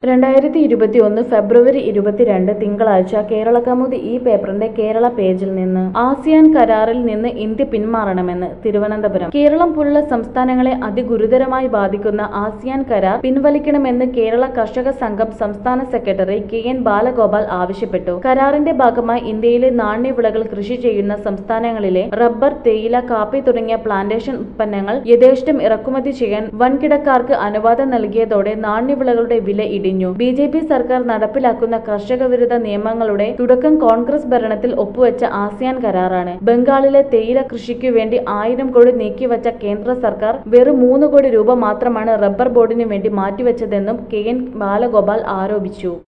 രണ്ടായിരത്തി ഇരുപത്തിയൊന്ന് ഫെബ്രുവരി ഇരുപത്തിരണ്ട് തിങ്കളാഴ്ച കേരളകൗമുദി ഈ പേപ്പറിന്റെ കേരള പേജിൽ നിന്ന് ആസിയാൻ കരാറിൽ നിന്ന് ഇന്ത്യ പിന്മാറണമെന്ന് തിരുവനന്തപുരം കേരളം പോലുള്ള സംസ്ഥാനങ്ങളെ അതിഗുരുതരമായി ബാധിക്കുന്ന ആസിയാൻ കരാർ പിൻവലിക്കണമെന്ന് കേരള കർഷക സംഘം സംസ്ഥാന സെക്രട്ടറി കെ എൻ ബാലഗോപാൽ ആവശ്യപ്പെട്ടു കരാറിന്റെ ഭാഗമായി ഇന്ത്യയിലെ നാണ്യവിളകൾ കൃഷി ചെയ്യുന്ന സംസ്ഥാനങ്ങളിലെ റബ്ബർ തേയില കാപ്പി തുടങ്ങിയ പ്ലാന്റേഷൻ ഉത്പന്നങ്ങൾ യഥേഷ്ടം ഇറക്കുമതി ചെയ്യാൻ വൻകിടക്കാർക്ക് അനുവാദം നൽകിയതോടെ നാണ്യവിളകളുടെ വില ഇടിഞ്ഞു ബി ജെ പി സർക്കാർ നടപ്പിലാക്കുന്ന കർഷക വിരുദ്ധ നിയമങ്ങളുടെ തുടക്കം കോൺഗ്രസ് ഭരണത്തിൽ ഒപ്പുവെച്ച ആസിയാൻ കരാറാണ് ബംഗാളിലെ തേയില കൃഷിക്കു വേണ്ടി ആയിരം കോടി നീക്കിവച്ച കേന്ദ്ര സർക്കാർ വെറും മൂന്ന് കോടി രൂപ മാത്രമാണ് റബ്ബർ ബോർഡിനു വേണ്ടി മാറ്റിവെച്ചതെന്നും കെ എൻ ബാലഗോപാൽ ആരോപിച്ചു